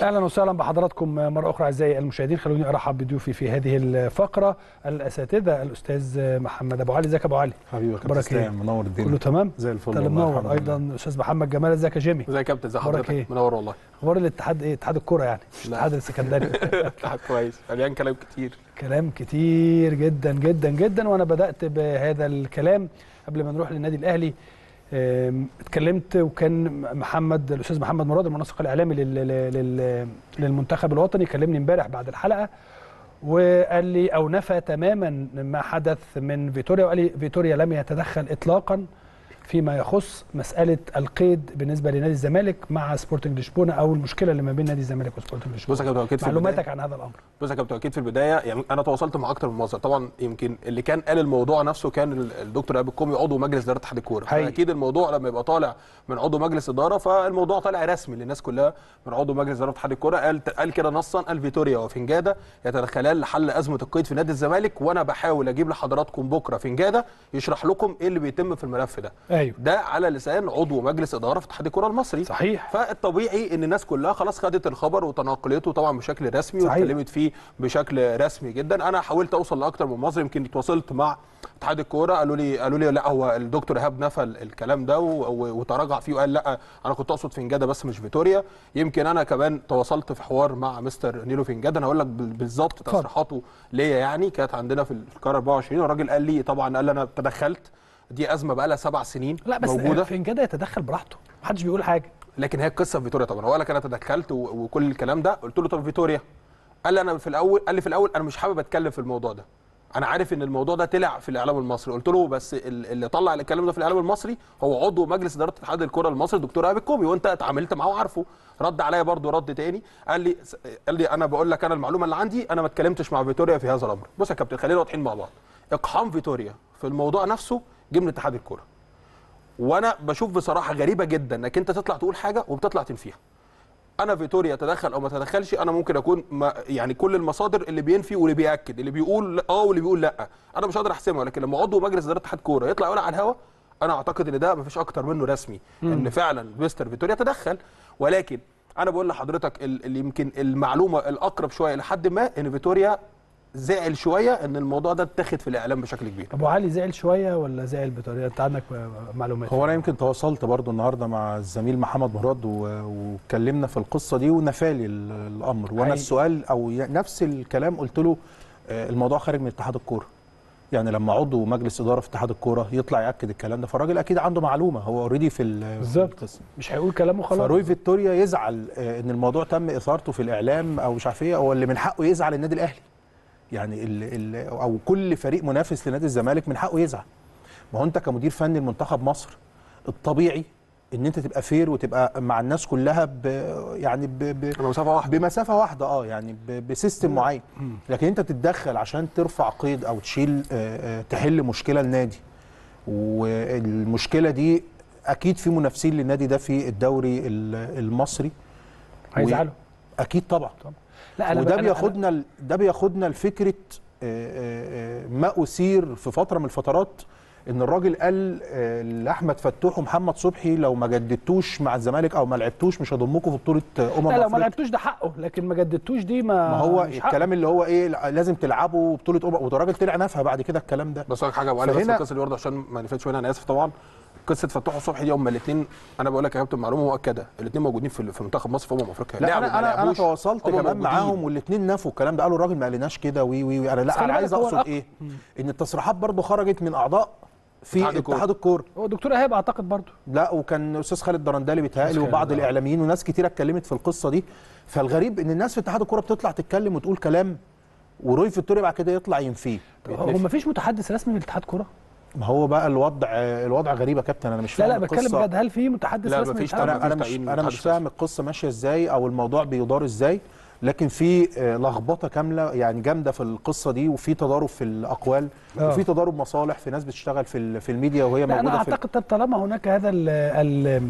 اهلا وسهلا بحضراتكم مره اخرى اعزائي المشاهدين خلوني ارحب بضيوفي في هذه الفقره الاساتذه الاستاذ محمد ابو علي ازيك يا ابو علي حبيبي يا أخبارك كابتن إيه؟ اسلام منور الدنيا كله تمام زي الفل انت والله الحمد منور لله. ايضا استاذ محمد جمال ازيك يا جيمي ازيك يا كابتن ازي أخبارك حضرتك إيه؟ منور والله اخبار الاتحاد ايه اتحاد الكوره يعني مش لا. الاتحاد السكندري كويس مليان كلام كتير كلام كتير جدا جدا جدا وانا بدات بهذا الكلام قبل ما نروح للنادي الاهلي آم، اتكلمت وكان محمد الاستاذ محمد مراد المنسق الاعلامي لل- لل- لل- للمنتخب الوطني كلمني امبارح بعد الحلقه وقال لي او نفى تماما ما حدث من فيتوريا وقال لي فيتوريا لم يتدخل اطلاقا فيما يخص مساله القيد بالنسبه لنادي الزمالك مع سبورتنج لشبونه او المشكله اللي ما بين نادي الزمالك وسبورتنج بص لشبونه يا كابتن اكيد في معلوماتك البدايه عن هذا الامر بص يا كابتن اكيد في البدايه يعني انا تواصلت مع اكتر من مصدر طبعا يمكن اللي كان قال الموضوع نفسه كان ال- الدكتور ابي الكومي عضو مجلس اداره اتحاد الكوره حقيقي. اكيد الموضوع لما يبقى طالع من عضو مجلس اداره فالموضوع طالع رسمي للناس كلها من عضو مجلس اداره اتحاد الكوره قال قال كده نصا قال فيتوريا وفنجاده يتدخلان لحل ازمه القيد في نادي الزمالك وانا بحاول اجيب لحضراتكم بكره فنجاده يشرح لكم ايه اللي بيتم في الملف ده ايوه ده على لسان عضو مجلس اداره في اتحاد الكره المصري صحيح فالطبيعي ان الناس كلها خلاص خدت الخبر وتناقلته طبعا بشكل رسمي صحيح. واتكلمت فيه بشكل رسمي جدا انا حاولت اوصل لاكتر من مصدر يمكن اتواصلت مع اتحاد الكوره قالوا لي قالوا لي لا هو الدكتور ايهاب نفى ال- الكلام ده و- و- وتراجع فيه وقال لا انا كنت اقصد فنجاده بس مش فيتوريا يمكن انا كمان تواصلت في حوار مع مستر نيلو فنجاده انا هقول لك بال- بالظبط اتفضل. تصريحاته ليا يعني كانت عندنا في القاره 24 والراجل قال لي طبعا قال لي انا تدخلت دي ازمه بقى لها سبع سنين لا بس موجوده فنجاده يتدخل براحته محدش بيقول حاجه لكن هي القصه في فيتوريا طبعا هو قال لك انا تدخلت و- وكل الكلام ده قلت له طب فيتوريا قال لي انا في الاول قال لي في الاول انا مش حابب اتكلم في الموضوع ده انا عارف ان الموضوع ده طلع في الاعلام المصري قلت له بس ال- اللي طلع الكلام ده في الاعلام المصري هو عضو مجلس اداره اتحاد الكره المصري الدكتور ابي الكومي وانت اتعاملت معاه وعارفه رد عليا برضو رد تاني قال لي قال لي انا بقول لك انا المعلومه اللي عندي انا ما اتكلمتش مع فيتوريا في هذا الامر بص يا كابتن خلينا واضحين مع بعض اقحام فيتوريا في الموضوع نفسه جه من اتحاد الكره وانا بشوف بصراحه غريبه جدا انك انت تطلع تقول حاجه وبتطلع تنفيها انا فيتوريا تدخل او ما تدخلش انا ممكن اكون ما يعني كل المصادر اللي بينفي واللي بياكد اللي بيقول لا- اه واللي بيقول لا انا مش قادر احسمها لكن لما عضو مجلس اداره اتحاد كوره يطلع يقول على الهوا انا اعتقد ان ده مفيش اكتر منه رسمي ان فعلا مستر فيتوريا تدخل ولكن انا بقول لحضرتك ال- اللي يمكن المعلومه الاقرب شويه لحد ما ان فيتوريا زعل شويه ان الموضوع ده اتاخد في الاعلام بشكل كبير ابو علي زعل شويه ولا زعل بطريقه انت عندك معلومات هو انا يمكن تواصلت برضو النهارده مع الزميل محمد مراد و- واتكلمنا في القصه دي ونفالي ال- الامر وانا حقيقي. السؤال او ي- نفس الكلام قلت له آه، الموضوع خارج من اتحاد الكوره يعني لما عضو مجلس اداره في اتحاد الكوره يطلع ياكد الكلام ده فالراجل اكيد عنده معلومه هو اوريدي في ال- في بالظبط. القصه مش هيقول كلامه خلاص فروي فيكتوريا يزعل آه، ان الموضوع تم اثارته في الاعلام او مش عارف ايه هو اللي من حقه يزعل النادي الاهلي يعني ال ال او كل فريق منافس لنادي الزمالك من حقه يزعل ما هو انت كمدير فني لمنتخب مصر الطبيعي ان انت تبقى فير وتبقى مع الناس كلها ب يعني ب ب انا مسافه واحده بمسافه واحده اه يعني ب- بسيستم معين لكن انت تتدخل عشان ترفع قيد او تشيل آه، آه، تحل مشكله لنادي والمشكله دي اكيد في منافسين للنادي ده في الدوري ال- المصري هيزعلوا اكيد طبعا لا وده أنا- أنا- بياخدنا ل- ده بياخدنا لفكره آه، آه، آه، ما اثير في فتره من الفترات ان الراجل قال آه، لاحمد فتوح ومحمد صبحي لو ما جددتوش مع الزمالك او ما لعبتوش مش هضمكم في بطوله آه، امم لا لو ما افريقيا لعبتوش ده حقه لكن ما جددتوش دي ما ما هو مش حقه. الكلام اللي هو ايه لا، لازم تلعبوا بطوله امم وده راجل طلع نفى بعد كده الكلام ده بس اقول لك حاجه ابو علي بس فهنا- القصه دي برضه عشان ما نفتش منها انا اسف طبعا قصه فتوح وصبحي دي هم الاثنين انا بقول لك يا كابتن معلومه مؤكده الاثنين موجودين في في منتخب مصر في امم افريقيا لا لعبوا، انا ما انا انا لعبوش، تواصلت هم كمان موجودين. معاهم والاثنين نفوا الكلام ده قالوا الراجل ما قالناش كده وي وي وي. انا بس لا خلي انا بالك عايز هو اقصد الأق- ايه ان التصريحات برضو خرجت من اعضاء في اتحاد الكورة. اتحاد الكوره هو الدكتور ايهاب اعتقد برضه لا وكان استاذ خالد درندلي بيتهيألي أستاذ وبعض خالد، آه. الاعلاميين وناس كتيره اتكلمت في القصه دي فالغريب ان الناس في اتحاد الكوره بتطلع تتكلم وتقول كلام وروي فيكتوريا بعد كده يطلع ينفيه هو ما فيش متحدث رسمي لاتحاد كوره ما هو بقى الوضع الوضع غريب يا كابتن انا مش لا فاهم لا بتكلم القصة. بجد هل في متحدث لا، رسمي مفيش للاتحاد؟ طبعاً. انا انا مفيش مش تعيين انا مش متحدث فاهم القصه ماشيه ازاي او الموضوع بيدار ازاي لكن في آه، لخبطه كامله يعني جامده في القصه دي وفي تضارب في الاقوال آه. وفي تضارب مصالح في ناس بتشتغل في ال- في الميديا وهي لا انا موجوده في اعتقد طب طالما هناك هذا ال ال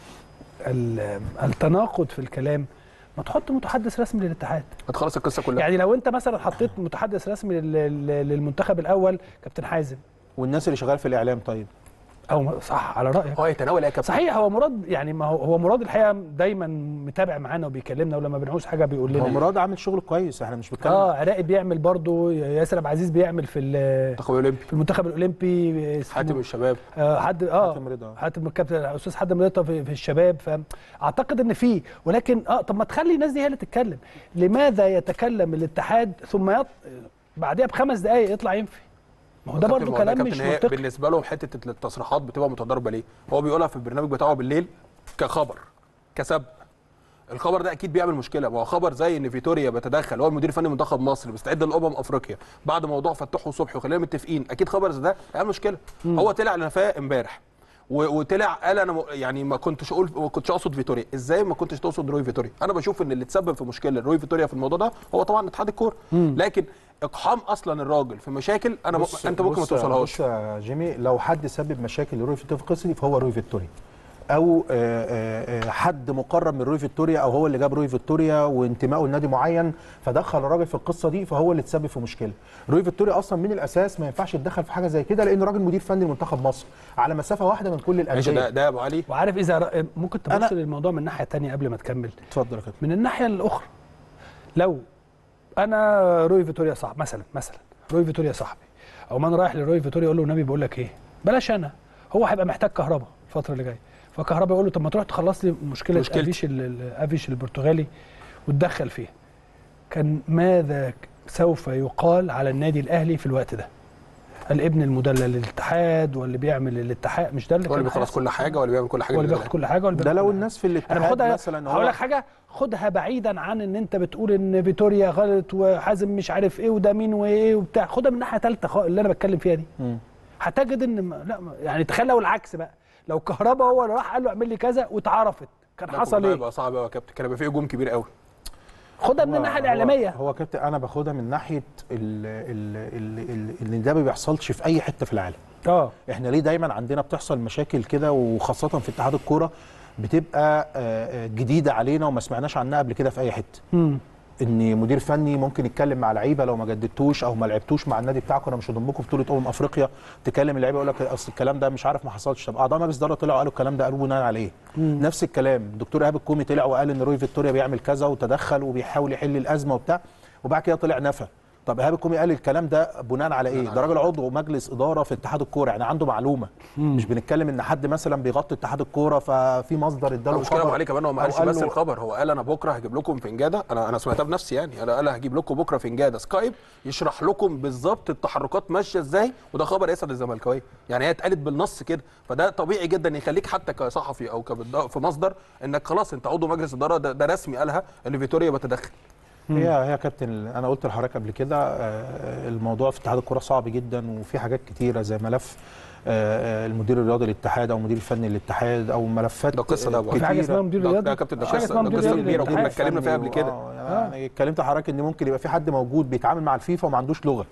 ال التناقض في الكلام ما تحط متحدث رسمي للاتحاد هتخلص القصه كلها يعني لو انت مثلا حطيت متحدث رسمي لل- لل- للمنتخب الاول كابتن حازم والناس اللي شغال في الاعلام طيب او صح على رايك هو يتناول ايه يا كابتن صحيح هو مراد يعني ما هو هو مراد الحقيقه دايما متابع معانا وبيكلمنا ولما بنعوز حاجه بيقول هو لنا مراد عامل شغل كويس احنا مش بنتكلم اه عراقي بيعمل برضه ياسر عبد العزيز بيعمل في ال- المنتخب الاولمبي في المنتخب الاولمبي اسمه- حاتم الشباب آه حد اه حاتم رضا. حاتم الكابتن الاستاذ حاتم رضا في, في الشباب فاعتقد ان في ولكن اه طب ما تخلي الناس دي هي اللي تتكلم لماذا يتكلم الاتحاد ثم يط... بعدها بخمس دقائق يطلع ينفي ما هو ده كابتن- برضه ما هو ده كلام مش كابتن هي منطقي بالنسبه لهم حته التصريحات بتبقى متضاربه ليه؟ هو بيقولها في البرنامج بتاعه بالليل كخبر كسب الخبر ده اكيد بيعمل مشكله ما هو خبر زي ان فيتوريا بيتدخل هو المدير الفني منتخب مصر بيستعد لامم افريقيا بعد موضوع فتوح وصبحي وخلينا متفقين اكيد خبر زي ده هيعمل مشكله هو طلع نفاه امبارح و- وطلع قال انا م- يعني ما كنتش اقول ما كنتش اقصد فيتوريا ازاي ما كنتش تقصد روي فيتوريا انا بشوف ان اللي تسبب في مشكله روي فيتوريا في الموضوع ده هو طبعا اتحاد الكوره لكن اقحام اصلا الراجل في مشاكل انا م... بص- انت ممكن ما بص- توصلهاش بص يا جيمي لو حد سبب مشاكل لروي فيتوريا في القصه دي فهو روي فيتوريا او آه، آه، آه، حد مقرب من روي فيتوريا او هو اللي جاب روي فيتوريا وانتمائه لنادي معين فدخل الراجل في القصه دي فهو اللي تسبب في مشكله روي فيتوريا اصلا من الاساس ما ينفعش يتدخل في حاجه زي كده لانه راجل مدير فني لمنتخب مصر على مسافه واحده من كل ماشي ده الانديه ده يا ابو علي وعارف اذا ر- ممكن تبص أنا- للموضوع من ناحيه تانية قبل ما تكمل اتفضل يا كابتن من الناحيه الاخرى لو انا روي فيتوريا صاحب مثلا مثلا روي فيتوريا صاحبي او ما انا رايح لروي فيتوريا اقول له النبي بقول لك ايه بلاش انا هو هيبقى محتاج كهرباء الفتره اللي جايه فكهرباء يقول له طب ما تروح تخلص لي مشكله مشكلتي. افيش ال- ال- افيش البرتغالي وتدخل فيها كان ماذا سوف يقال على النادي الاهلي في الوقت ده الابن المدلل للاتحاد واللي بيعمل الاتحاد مش ده اللي هو اللي كان بيخلص هيحصل؟ كل حاجه ولا بيعمل كل حاجه هو اللي لله؟ بياخد كل حاجه ولا ده بياخد لو كل الناس في انا الاتحاد باخدها مثلا هقول هو لك حاجه خدها بعيدا عن ان انت بتقول ان فيتوريا غلط وحازم مش عارف ايه وده مين وايه وبتاع خدها من ناحيه ثالثه اللي انا بتكلم فيها دي مم. هتجد ان ما- لا ما- يعني تخيل لو العكس بقى لو كهربا هو اللي راح قال له اعمل لي كذا واتعرفت كان لا، حصل الموضوع ايه يبقى صعب قوي يا كابتن كان هيبقى فيه هجوم كبير قوي خدها من هو- الناحيه هو- الاعلاميه هو كابتن انا باخدها من ناحيه ال ال ال ال ان ده ما بيحصلش في اي حته في العالم اه احنا ليه دايما عندنا بتحصل مشاكل كده وخاصه في اتحاد الكوره بتبقى آه، آه، جديده علينا وما سمعناش عنها قبل كده في اي حته امم ان مدير فني ممكن يتكلم مع لعيبه لو ما جددتوش او ما لعبتوش مع النادي بتاعكم انا مش هضمكم في بطوله امم افريقيا تكلم اللعيبه يقول لك اصل الكلام ده مش عارف ما حصلش طب اعضاء مجلس الاداره طلعوا قالوا الكلام ده قالوا بناء على ايه؟ نفس الكلام الدكتور ايهاب الكومي طلع وقال ان روي فيكتوريا بيعمل كذا وتدخل وبيحاول يحل الازمه وبتاع وبعد كده طلع نفى طب ايهاب الكومي قال الكلام ده بناء على ايه؟ ده راجل عضو مجلس اداره في اتحاد الكوره يعني عنده معلومه مش بنتكلم ان حد مثلا بيغطي اتحاد الكوره ففي مصدر اداله المشكله خبر عليه كمان هو ما أو قالش قال بس له- الخبر هو قال انا بكره هجيب لكم فنجاده انا انا سمعتها بنفسي يعني انا قال هجيب لكم بكره فنجاده سكايب يشرح لكم بالظبط التحركات ماشيه ازاي وده خبر يسعد الزملكاويه يعني هي اتقالت بالنص كده فده طبيعي جدا يخليك حتى كصحفي او كبد- في مصدر انك خلاص انت عضو مجلس اداره ده, ده رسمي قالها ان فيتوريا بتدخل هي هي يا كابتن انا قلت لحضرتك قبل كده آه، الموضوع في اتحاد الكوره صعب جدا وفي حاجات كتيره زي ملف آه، آه، المدير الرياضي للاتحاد او المدير الفني للاتحاد او ملفات ده قصة ده بقى. في حاجه اسمها مدير ده- رياضي ده يا كابتن ده في حاجه قصة- اسمها ده مدير قصة رياضي كبيرة وكنا للاتحاد. اتكلمنا فيها قبل كده. آه، يعني اتكلمت لحضرتك ان ممكن يبقى في حد موجود بيتعامل مع الفيفا وما عندوش لغه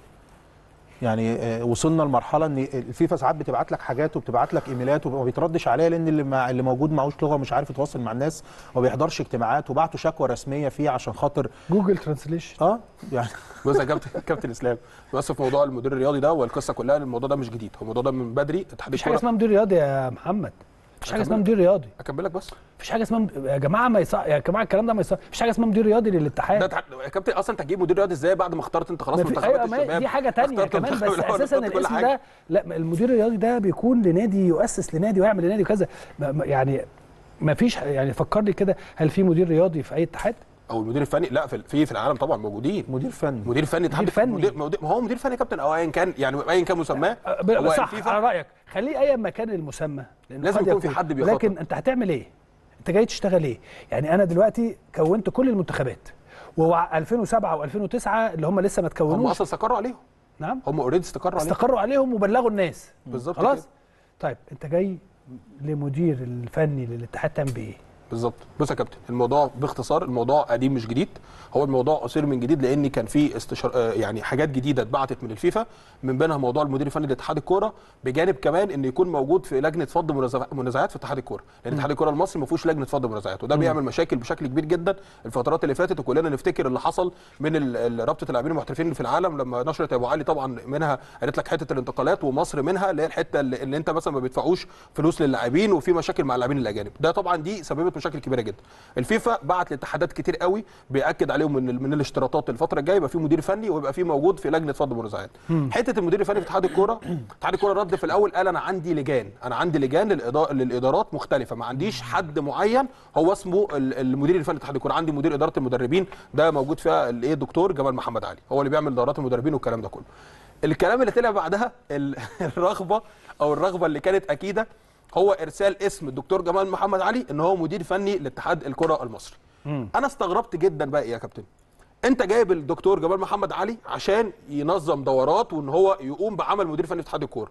يعني آه، وصلنا لمرحله ان الفيفا ساعات بتبعت لك حاجات وبتبعت لك ايميلات وما بيتردش عليها لان اللي مع اللي موجود معهوش لغه ومش عارف يتواصل مع الناس وما بيحضرش اجتماعات وبعتوا شكوى رسميه فيه عشان خاطر جوجل ترانسليشن اه يعني بص يا كابتن كابتن اسلام بس في موضوع المدير الرياضي ده والقصه كلها الموضوع ده مش جديد هو الموضوع ده من بدري اتحاد مفيش حاجه الكوره اسمها مدير رياضي يا محمد مفيش حاجه اسمها مدير رياضي اكمل لك بس مفيش حاجه اسمها يا جماعه ما يصح يا جماعه الكلام ده ما يصح مفيش حاجه اسمها مدير رياضي ده للاتحاد تح... يا كابتن اصلا انت هتجيب مدير رياضي ازاي بعد ما اخترت انت خلاص ما في- منتخبات أيوة، ما الشباب دي حاجه تانية اخترت كمان المنتخب بس الأول، اساسا اخترت كل الاسم حاجة. ده لا ما المدير الرياضي ده بيكون لنادي يؤسس لنادي ويعمل لنادي وكذا ما- ما- يعني ما فيش يعني فكرني كده هل في مدير رياضي في اي اتحاد؟ او المدير الفني لا في في في العالم طبعا موجودين مدير فني مدير فني اتحاد مدير فني. مدير مدير- ما هو مدير فني يا كابتن او ايا كان يعني ايا كان مسماه أه، ب- هو صح الفيفا على رايك خليه اي مكان المسمى لأن لازم قد يكون في حد بيخاطب. لكن انت هتعمل ايه؟ انت جاي تشتغل ايه؟ يعني انا دلوقتي كونت كل المنتخبات و 2007 و2009 اللي هم لسه ما هم تكونوش اصلا استقروا عليهم نعم هم اوريدي استقروا عليهم استقروا عليهم وبلغوا الناس بالظبط خلاص كده. طيب انت جاي لمدير الفني للاتحاد تعمل بايه بالظبط بص يا كابتن الموضوع باختصار الموضوع قديم مش جديد هو الموضوع اثير من جديد لان كان في استشار آه، يعني حاجات جديده اتبعتت من الفيفا من بينها موضوع المدير الفني لاتحاد الكوره بجانب كمان ان يكون موجود في لجنه فض منازع- منازعات في اتحاد الكوره لان اتحاد الكوره المصري ما فيهوش لجنه فض منازعات وده بيعمل مشاكل بشكل كبير جدا الفترات اللي فاتت وكلنا نفتكر اللي حصل من ال- ال- رابطه اللاعبين المحترفين اللي في العالم لما نشرت ابو علي طبعا منها قالت لك حته الانتقالات ومصر منها اللي هي الحته اللي, اللي انت مثلا ما بيدفعوش فلوس للاعبين وفي مشاكل مع اللاعبين الاجانب ده طبعا دي سببت مشاكل كبيره جدا الفيفا بعت لاتحادات كتير قوي بياكد عليهم من ال- من الاشتراطات الفتره الجايه يبقى في مدير فني ويبقى في موجود في لجنه فض منازعات حته المدير الفني في اتحاد الكوره اتحاد الكوره رد في الاول قال انا عندي لجان انا عندي لجان للإدا- للادارات مختلفه ما عنديش حد معين هو اسمه ال- المدير الفني لاتحاد الكوره عندي مدير اداره المدربين ده موجود فيها الايه الدكتور جمال محمد علي هو اللي بيعمل دورات المدربين والكلام ده كله الكلام اللي طلع بعدها ال- الرغبه او الرغبه اللي كانت اكيده هو ارسال اسم الدكتور جمال محمد علي ان هو مدير فني لاتحاد الكره المصري انا استغربت جدا بقى إيه يا كابتن انت جايب الدكتور جمال محمد علي عشان ينظم دورات وان هو يقوم بعمل مدير فني في اتحاد الكوره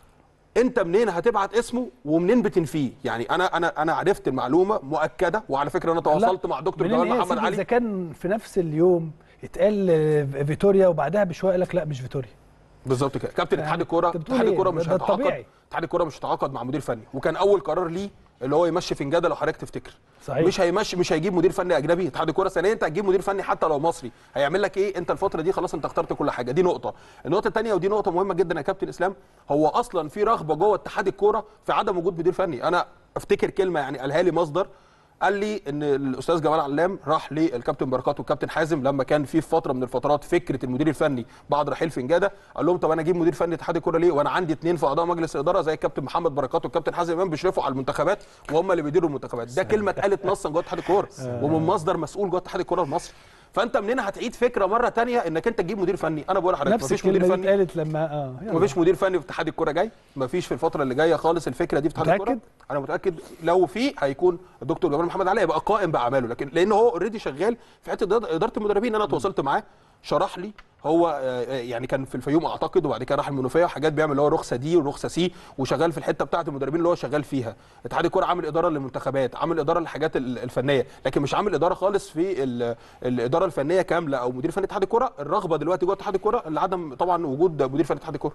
انت منين هتبعت اسمه ومنين بتنفيه يعني انا انا انا عرفت المعلومه مؤكده وعلى فكره انا تواصلت لا، مع دكتور منين جمال إيه يا محمد سيدي؟ اذا علي كان في نفس اليوم اتقال آه، فيتوريا وبعدها بشويه قال لك لا مش فيتوريا بالظبط كده كابتن يعني اتحاد الكوره أنت بتقول اتحاد إيه؟ الكوره ده- مش ده هيتعاقد الطبيعي. اتحاد الكوره مش هيتعاقد مع مدير فني وكان اول قرار ليه اللي هو يمشي فنجاده لو حضرتك تفتكر صحيح. مش هيمشي مش هيجيب مدير فني اجنبي اتحاد الكوره ثانيا انت هتجيب مدير فني حتى لو مصري هيعمل لك ايه انت الفتره دي خلاص انت اخترت كل حاجه دي نقطه النقطه الثانيه ودي نقطه مهمه جدا يا كابتن اسلام هو اصلا في رغبه جوه اتحاد الكوره في عدم وجود مدير فني انا افتكر كلمه يعني قالها لي مصدر قال لي ان الاستاذ جمال علام راح للكابتن بركات والكابتن حازم لما كان في فتره من الفترات فكره المدير الفني بعد رحيل فنجاده قال لهم طب انا اجيب مدير فني اتحاد الكوره ليه وانا عندي اثنين في اعضاء مجلس الاداره زي الكابتن محمد بركات والكابتن حازم امام بيشرفوا على المنتخبات وهم اللي بيديروا المنتخبات ده كلمه اتقالت نصا جوه اتحاد الكوره ومن مصدر مسؤول جوه اتحاد الكوره المصري فانت منين هتعيد فكره مره تانية انك انت تجيب مدير فني انا بقول لحضرتك نفس مفيش مدير الكلمه دي فني اتقالت لما اه يلا. مفيش مدير فني في اتحاد الكوره جاي مفيش في الفتره اللي جايه خالص الفكره دي في اتحاد الكوره متأكد؟ انا متاكد لو في هيكون الدكتور جمال محمد علي يبقى قائم باعماله لكن لان هو اوريدي شغال في حته إدارة- اداره المدربين انا تواصلت معاه شرح لي هو آه، آه، يعني كان في الفيوم اعتقد وبعد كده راح المنوفيه وحاجات بيعمل اللي هو رخصه دي ورخصه سي وشغال في الحته بتاعه المدربين اللي هو شغال فيها اتحاد الكوره عامل اداره للمنتخبات عامل اداره للحاجات ال- الفنيه لكن مش عامل اداره خالص في ال- الاداره الفنيه كامله او مدير فني اتحاد الكوره الرغبه دلوقتي جوه اتحاد الكوره لعدم طبعا وجود مدير فني اتحاد الكوره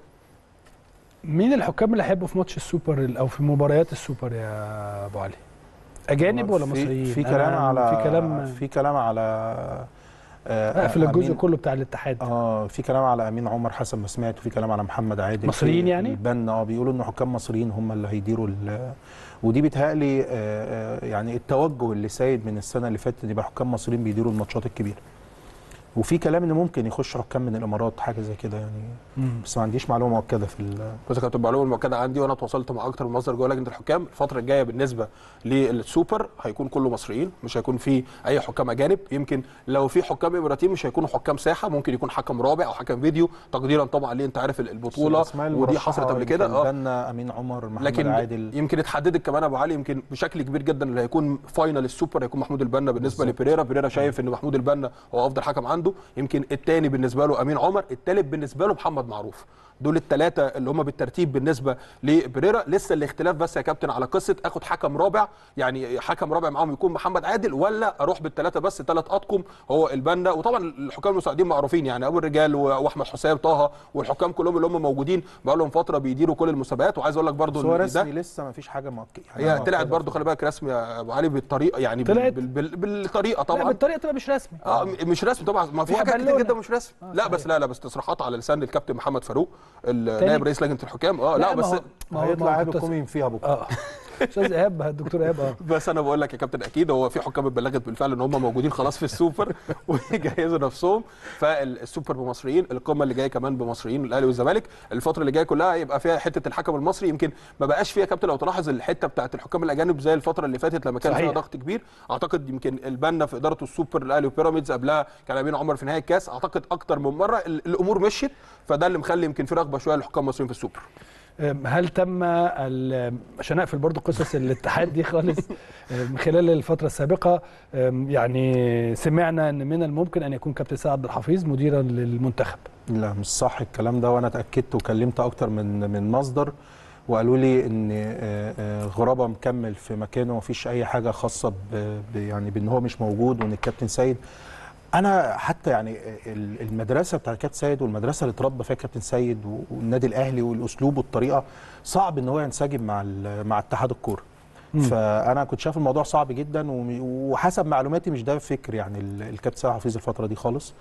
مين الحكام اللي هيبقوا في ماتش السوبر ال- او في مباريات السوبر يا ابو علي اجانب ولا في- مصريين في أنا كلام على في كلام في كلام على آه، اقفل الجزء أمين- كله بتاع الاتحاد اه في كلام على امين عمر حسب ما سمعت وفي كلام على محمد عادل مصريين في يعني؟ البنا اه بيقولوا ان حكام مصريين هم اللي هيديروا ال- ودي بيتهيألي آه، آه، يعني التوجه اللي سايد من السنه اللي فاتت يبقى حكام مصريين بيديروا الماتشات الكبيره وفي كلام ان ممكن يخش حكام من الامارات حاجه زي كده يعني مم. بس ما عنديش معلومه مؤكده في ال- بس كانت المعلومه المؤكده عندي وانا تواصلت مع اكتر من مصدر جوه لجنه الحكام الفتره الجايه بالنسبه للسوبر هيكون كله مصريين مش هيكون في اي حكام اجانب يمكن لو في حكام اماراتيين مش هيكونوا حكام ساحه ممكن يكون حكم رابع او حكم فيديو تقديرا طبعا ليه انت عارف البطوله الأسماء ودي المرشحة حصلت قبل يمكن كده اه البنا امين عمر محمد لكن عادل يمكن اتحددت كمان ابو علي يمكن بشكل كبير جدا اللي هيكون فاينل السوبر هيكون محمود البنا بالنسبه بالظبط. لبيريرا بيريرا شايف ان محمود البنا هو افضل حكم عنده يمكن الثاني بالنسبه له امين عمر الثالث بالنسبه له محمد معروف دول الثلاثه اللي هم بالترتيب بالنسبه لبريرا لسه الاختلاف بس يا كابتن على قصه اخد حكم رابع يعني حكم رابع معاهم يكون محمد عادل ولا اروح بالثلاثه بس ثلاث اطقم هو البنا وطبعا الحكام المساعدين معروفين يعني ابو الرجال و- واحمد حسام طه والحكام كلهم اللي هم موجودين بقى لهم فتره بيديروا كل المسابقات وعايز اقول لك برضو بس هو إن ده رسمي لسه ما فيش حاجه مؤكده هي طلعت برضو خلي بالك رسمي يا ابو علي بالطريقه يعني بال- طلعت؟ بال بال بالطريقه لا طبعا بالطريقه تبقى مش رسمي اه م- مش رسمي طبعا ما في هي حاجات كتير بالونة. جدا مش رسمي آه، لا بس صحيح. لا لا بس تصريحات على لسان الكابتن محمد فاروق ال- تاني؟ نائب رئيس لجنه الحكام اه لا, ما بس هو- ما هو- هيطلع ما هو ايهاب كنت- الكومي فيها بكره اه استاذ ايهاب الدكتور ايهاب اه بس انا بقول لك يا كابتن اكيد هو في حكام اتبلغت بالفعل ان هم موجودين خلاص في السوبر ويجهزوا نفسهم فالسوبر بمصريين القمه اللي جايه كمان بمصريين الاهلي والزمالك الفتره اللي جايه كلها يبقى فيها حته الحكم المصري يمكن ما بقاش فيها كابتن لو تلاحظ الحته بتاعت الحكام الاجانب زي الفتره اللي فاتت لما كان صحيح. فيها ضغط كبير اعتقد يمكن البنا في اداره السوبر الاهلي وبيراميدز قبلها كان امين عمر في نهايه الكاس اعتقد اكتر من مره ال- الامور مشيت فده اللي مخلي يمكن في رغبه شويه للحكام المصريين في السوبر أم، هل تم ال- عشان اقفل برضو قصص الاتحاد دي خالص أم، خلال الفتره السابقه أم، يعني سمعنا ان من الممكن ان يكون كابتن سعد عبد الحفيظ مديرا للمنتخب لا مش صح الكلام ده وانا اتاكدت وكلمت اكتر من من مصدر وقالوا لي ان آه، آه، غرابه مكمل في مكانه ومفيش اي حاجه خاصه ب ب- يعني بان هو مش موجود وان الكابتن سيد انا حتى يعني ال- المدرسه بتاع الكابتن سيد والمدرسه اللي اتربى فيها الكابتن سيد و- والنادي الاهلي والاسلوب والطريقه صعب ان هو ينسجم مع ال- مع اتحاد الكوره فانا كنت شايف الموضوع صعب جدا وم- وحسب معلوماتي مش ده فكر يعني ال- الكابتن سيد حفيظ الفتره دي خالص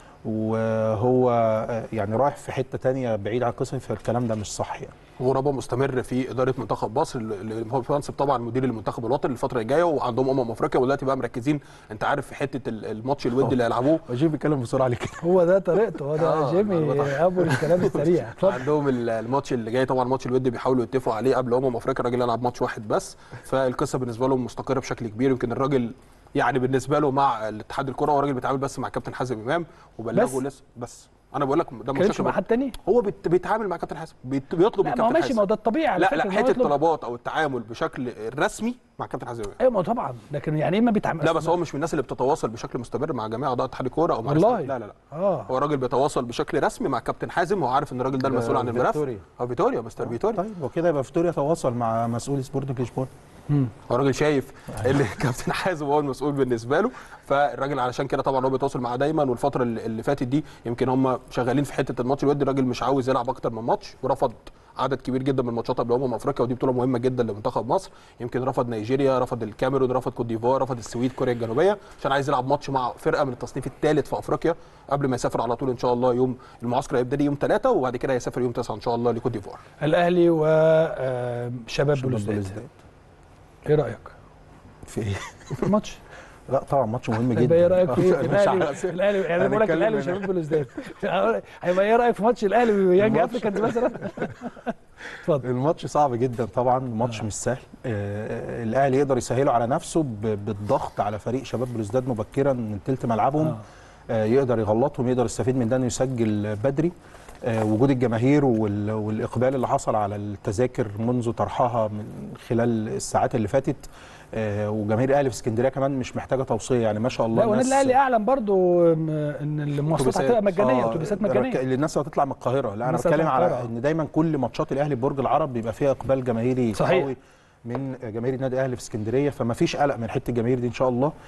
وهو آه، يعني رايح في حته تانية بعيد عن القصه فالكلام ده مش صح يعني غرابه مستمر في اداره منتخب مصر اللي هو منصب طبعا مدير المنتخب الوطني الفتره الجايه وعندهم امم افريقيا ودلوقتي بقى مركزين انت عارف في حته ال- الماتش الودي اللي هيلعبوه وجيب بيتكلم بسرعه ليه كده هو ده طريقته هو ده آه، جيمي معلومات ابو الكلام السريع اتفضل عندهم ال- الماتش اللي جاي طبعا الماتش الودي بيحاولوا يتفقوا عليه قبل امم افريقيا الراجل يلعب ماتش واحد بس فالقصه بالنسبه لهم مستقره بشكل كبير يمكن الراجل يعني بالنسبه له مع الاتحاد الكره هو راجل بيتعامل بس مع كابتن حازم امام وبلغه بس؟ لسه بس انا بقول لك ده ما كانش مشاكل مع حد تاني هو بيت- بيتعامل مع كابتن حازم بيت- بيطلب من لا ما هو كابتن ماشي ما هو حازم ده الطبيعي على لا فكرة لا إن هو حته يطلب. الطلبات او التعامل بشكل رسمي مع كابتن حازم امام ايوه ما هو طبعا لكن يعني ايه ما بيتعامل لا بس هو مش من الناس اللي بتتواصل بشكل مستمر مع جميع اعضاء اتحاد الكوره او مع والله؟ رئيس- لا لا لا اه هو راجل بيتواصل بشكل رسمي مع كابتن حازم هو عارف ان الراجل ده ده المسؤول عن الملف فيكتوريا. اه فيتوريا مستر فيتوريا طيب وكده يبقى فيتوريا تواصل مع مسؤول سبورتنج لشبونه هو راجل شايف ان كابتن حازم هو المسؤول بالنسبه له فالراجل علشان كده طبعا هو بيتواصل معاه دايما والفتره اللي اللي فاتت دي يمكن هم شغالين في حته الماتش الودي الراجل مش عاوز يلعب اكتر من ماتش ورفض عدد كبير جدا من الماتشات قبل امم افريقيا ودي بطوله مهمه جدا لمنتخب مصر يمكن رفض نيجيريا رفض الكاميرون رفض كوت ديفوار رفض السويد كوريا الجنوبيه عشان عايز يلعب ماتش مع فرقه من التصنيف الثالث في افريقيا قبل ما يسافر على طول ان شاء الله يوم المعسكر هيبتدي يوم ثلاثة وبعد كده هيسافر يوم 9 ان شاء الله لكوت ديفوار الاهلي وشباب بلوزداد بلوزداد. ايه رايك في ايه؟ في الماتش لا طبعا ماتش مهم جدا هيبقى ايه رايك في في مش الاهلي عارف. في الاهلي يعني أنا بقول لك هنتكلم الاهلي هنا. وشباب بلوزداد هيبقى ايه رايك في ماتش الاهلي ويانج الماتش- افريكانز مثلا اتفضل الماتش صعب جدا طبعا الماتش مش سهل آه، الاهلي يقدر يسهله على نفسه ب- بالضغط على فريق شباب بلوزداد مبكرا من تلت ملعبهم آه. آه، يقدر يغلطهم يقدر يستفيد من ده انه يسجل بدري آه، وجود الجماهير وال- والاقبال اللي حصل على التذاكر منذ طرحها من خلال الساعات اللي فاتت آه، وجماهير الاهلي في اسكندريه كمان مش محتاجه توصيه يعني ما شاء الله لا والنادي الناس- الاهلي اعلن برضو م- ان المواصلات أتوبيسات. هتبقى مجانيه آه، اتوبيسات رك- مجانيه اللي الناس هتطلع من القاهره لا انا الناس بتكلم هتطلع من على القاهرة. ان دايما كل ماتشات الاهلي في برج العرب بيبقى فيها اقبال جماهيري صحيح. قوي من جماهير النادي الاهلي في اسكندريه فما فيش قلق من حته الجماهير دي ان شاء الله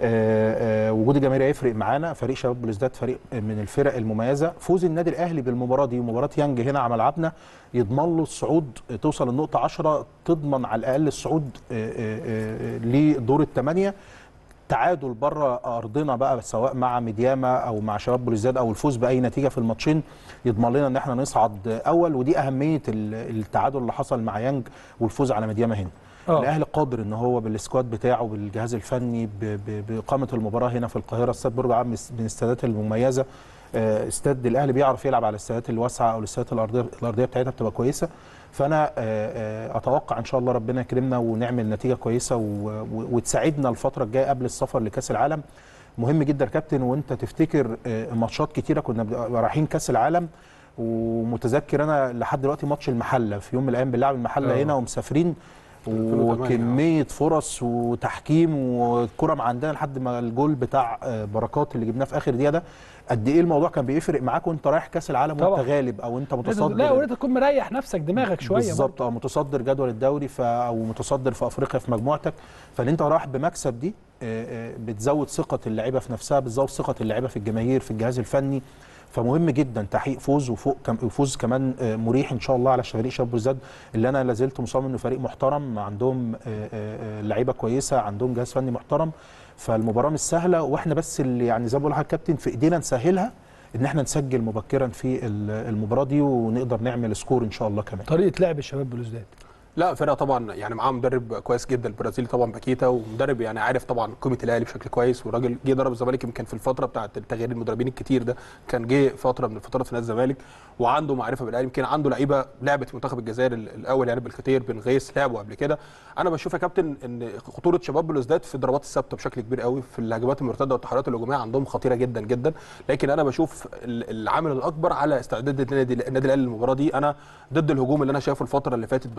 آه، آه، وجود الجماهير هيفرق معانا فريق شباب بلوزداد فريق من الفرق المميزه فوز النادي الاهلي بالمباراه دي ومباراه يانج هنا على ملعبنا يضمن له الصعود توصل النقطه 10 تضمن على الاقل الصعود آه، آه، آه، لدور الثمانيه تعادل بره ارضنا بقى سواء مع ميدياما او مع شباب بلوزداد او الفوز باي نتيجه في الماتشين يضمن لنا ان احنا نصعد اول ودي اهميه ال- التعادل اللي حصل مع يانج والفوز على ميدياما هنا آه. الاهلي قادر ان هو بالسكواد بتاعه بالجهاز الفني ب- ب- باقامه المباراه هنا في القاهره استاد برج العرب من الاستادات المميزه آه، استاد الاهلي بيعرف يلعب على الاستادات الواسعه او الاستادات الارضيه الارضيه بتاعتها بتبقى كويسه فانا آه، آه، اتوقع ان شاء الله ربنا يكرمنا ونعمل نتيجه كويسه و- و- وتساعدنا الفتره الجايه قبل السفر لكاس العالم مهم جدا يا كابتن وانت تفتكر آه، ماتشات كتيره كنا بنبقى رايحين كاس العالم ومتذكر انا لحد دلوقتي ماتش المحله في يوم من الايام بنلعب المحله آه. هنا ومسافرين 2008 وكميه فرص وتحكيم والكره مع عندنا لحد ما الجول بتاع آه، بركات اللي جبناه في اخر دقيقه ده قد ايه الموضوع كان بيفرق معاك وانت رايح كاس العالم طبعا. وانت غالب او انت متصدر لا وريت تكون مريح نفسك دماغك شويه بالظبط اه متصدر جدول الدوري ف او متصدر في افريقيا في مجموعتك فاللي انت رايح بمكسب دي آه، آه، بتزود ثقه اللعيبه في نفسها بتزود ثقه اللعيبه في الجماهير في الجهاز الفني فمهم جدا تحقيق فوز وفوق كم وفوز كمان آه، مريح ان شاء الله على فريق شباب بلوزداد اللي انا لازلت مصمم انه فريق محترم عندهم آه، آه، آه، لعيبه كويسه عندهم جهاز فني محترم فالمباراه مش سهله واحنا بس اللي يعني زي ما بقول لحضرتك كابتن في ايدينا نسهلها ان احنا نسجل مبكرا في ال- المباراه دي ونقدر نعمل سكور ان شاء الله كمان طريقه لعب الشباب بلوزداد لا فرقه طبعا يعني معاه مدرب كويس جدا البرازيلي طبعا باكيتا ومدرب يعني عارف طبعا قيمه الاهلي بشكل كويس وراجل جه درب الزمالك يمكن في الفتره بتاعه تغيير المدربين الكتير ده كان جه فتره من الفترات في نادي الزمالك وعنده معرفه بالاهلي يمكن عنده لعيبه لعبت في منتخب الجزائر ال- الاول يعني بالكتير بن غيث لعبوا قبل كده انا بشوف يا كابتن ان خطوره شباب بلوزداد في الضربات الثابته بشكل كبير قوي في الهجمات المرتده والتحريات الهجوميه عندهم خطيره جدا جدا لكن انا بشوف ال- العامل الاكبر على استعداد النادي النادي الاهلي للمباراه دي انا ضد الهجوم اللي انا شايفه الفتره اللي فاتت بصراحه على